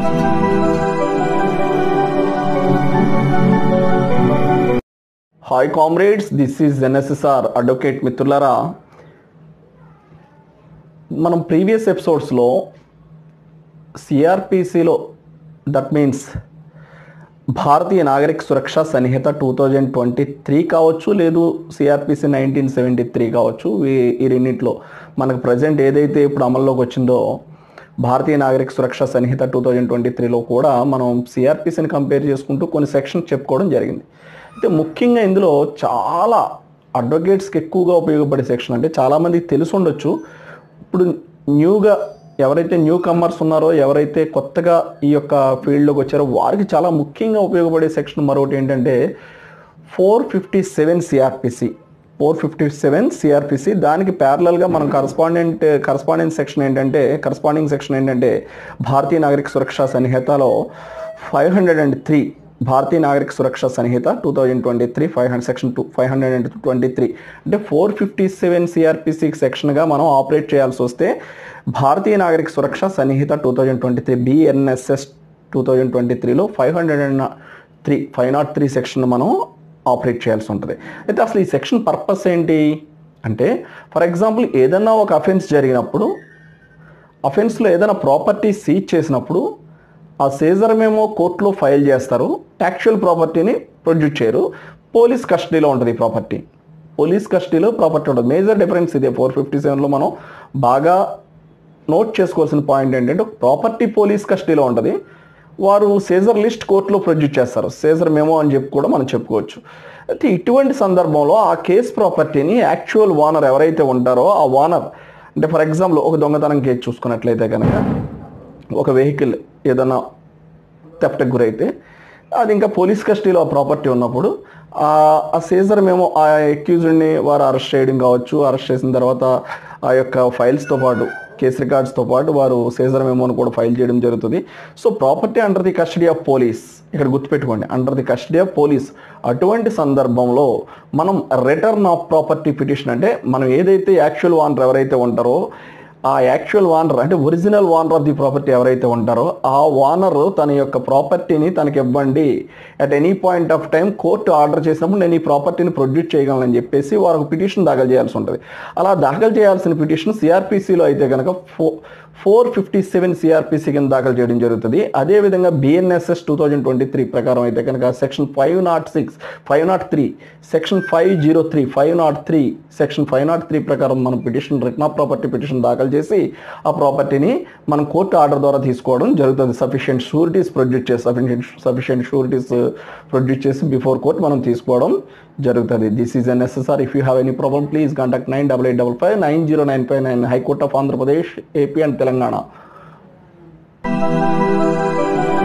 hi comrades this is NSSR advocate మిత్రులరా మనం previous ఎపిసోడ్స్లో సిఆర్పిసిలో that means Bharatiya Nagarik Suraksha Sanhita two thousand twenty three కావచ్చు లేదు సిఆర్పిసి నైన్టీన్ సెవెంటీ త్రీ కావచ్చు ఈ- ఈ రెండింటిలో మనకు ప్రజెంట్ ఏదైతే ఇప్పుడు అమల్లోకి వచ్చిందో భారతీయ Nagarik Suraksha Sanhita two thousand twenty త్రీలో కూడా మనం సిఆర్పిసిని కంపేర్ చేసుకుంటూ కొన్ని సెక్షన్స్ చెప్పుకోవడం జరిగింది అయితే ముఖ్యంగా ఇందులో చాలా అడ్వకేట్స్కి ఎక్కువగా ఉపయోగపడే సెక్షన్ అంటే చాలామందికి తెలిసి ఉండొచ్చు ఇప్పుడు న్యూగా ఎవరైతే న్యూ కమర్స్ ఉన్నారో ఎవరైతే కొత్తగా ఈ యొక్క ఫీల్డ్లోకి వచ్చారో వారికి చాలా ముఖ్యంగా ఉపయోగపడే సెక్షన్ మరొకటి ఏంటంటే four fifty seven CrPC four fifty seven CrPC దానికి ప్యారలల్గా మనం కరస్పాండెంట్ కరస్పాండెంట్ సెక్షన్ ఏంటంటే కరస్పాండింగ్ సెక్షన్ ఏంటంటే భారతీయ నాగరిక సురక్ష సన్నిహితలో five hundred and three Bharatiya Nagarik Suraksha Sanhita two thousand twenty three five hundred section two five hundred and twenty three అంటే four fifty seven CrPC సెక్షన్గా మనం operate చేయాల్సి వస్తే Bharatiya Nagarik Suraksha Sanhita two thousand twenty three BNSS two thousand twenty త్రీలో five hundred and three five nought three section మనం operate చేయాల్సి ఉంటుంది అయితే అసలు ఈ సెక్షన్ పర్పస్ ఏంటి అంటే ఫర్ ఎగ్జాంపుల్ ఏదన్నా ఒక అఫెన్స్ జరిగినప్పుడు అఫెన్స్లో ఏదైనా ప్రాపర్టీ సీజ్ చేసినప్పుడు ఆ సీజర్ మేము కోర్టులో ఫైల్ చేస్తారు యాక్చువల్ ప్రాపర్టీని ప్రొడ్యూస్ చేయరు పోలీస్ కస్టడీలో ఉంటుంది ఈ ప్రాపర్టీ పోలీస్ కస్టడీలో ప్రాపర్టీ ఉంటుంది మేజర్ డిఫరెన్స్ ఇదే ఫోర్ ఫిఫ్టీ సెవెన్లో మనం బాగా నోట్ చేసుకోవాల్సిన పాయింట్ ఏంటంటే ప్రాపర్టీ పోలీస్ కస్టడీలో ఉంటుంది వారు సేజర్ లిస్ట్ కోర్టులో ప్రొడ్యూస్ చేస్తారు సేజర్ మెమో అని చెప్పి కూడా మనం చెప్పుకోవచ్చు అయితే ఇటువంటి సందర్భంలో ఆ కేస్ ప్రాపర్టీని యాక్చువల్ ఓనర్ ఎవరైతే ఉంటారో ఆ ఓనర్ అంటే ఫర్ ఎగ్జాంపుల్ ఒక దొంగతనం కేసు చూసుకున్నట్లయితే కనుక ఒక వెహికల్ ఏదైనా థెఫ్ట్కి గురైతే అది ఇంకా పోలీస్ కస్టడీలో ఆ ప్రాపర్టీ ఉన్నప్పుడు ఆ- ఆ సీజర్ మేము ఆ అక్యూజ్డ్ని వారు అరెస్ట్ చేయడం కావచ్చు అరెస్ట్ చేసిన తర్వాత ఆ యొక్క ఫైల్స్తో పాటు కేసు రికార్డ్స్తో పాటు వారు సీజర్ మెమోను కూడా ఫైల్ చేయడం జరుగుతుంది so property under the custody of police ఇక్కడ గుర్తుపెట్టుకోండి under the custody of police అటువంటి సందర్భంలో మనం రిటర్న్ ఆఫ్ ప్రాపర్టీ పిటిషన్ అంటే మనం ఏదైతే యాక్చువల్ వానర్ ఎవరైతే ఉంటారో ఆ యాక్చువల్ వానర్ అంటే original owner of the property ఎవరైతే ఉంటారో ఆ వానర్ తన యొక్క ప్రాపర్టీని తనకి ఇవ్వండి at any point of time court order చేసినప్పుడు నేను ఈ ప్రాపర్టీని ప్రొడ్యూస్ చేయగలనని చెప్పేసి వారు ఒక పిటిషన్ దాఖలు చేయాల్సి ఉంటుంది అలా దాఖలు చేయాల్సిన పిటిషన్ సిఆర్పిసిలో అయితే కనుక ఫో ఫోర్ ఫిఫ్టీ సెవెన్ సిఆర్పిసి కింద దాఖలు చేయడం జరుగుతుంది అదేవిధంగా BNSS two thousand twenty three ప్రకారం అయితే కనుక section five nought six five nought three section five zero three five nought three section five nought three ప్రకారం మనం petition return of property petition దాఖలు చేసి ఆ ప్రాపర్టీని మనం కోర్టు ఆర్డర్ ద్వారా తీసుకోవడం జరుగుతుంది సఫిషియెంట్ షూరిటీస్ ప్రొడ్యూస్ చేసి సఫిషియెంట్ సఫిషియెంట్ షూరిటీస్ ప్రొడ్యూస్ చేసి బిఫోర్ కోర్ట్ మనం తీసుకోవడం జరుగుతుంది this is NSSR if you have any problem please contact nine double eight double five nine zero nine five nine high court of Andhra Pradesh AP and Telangana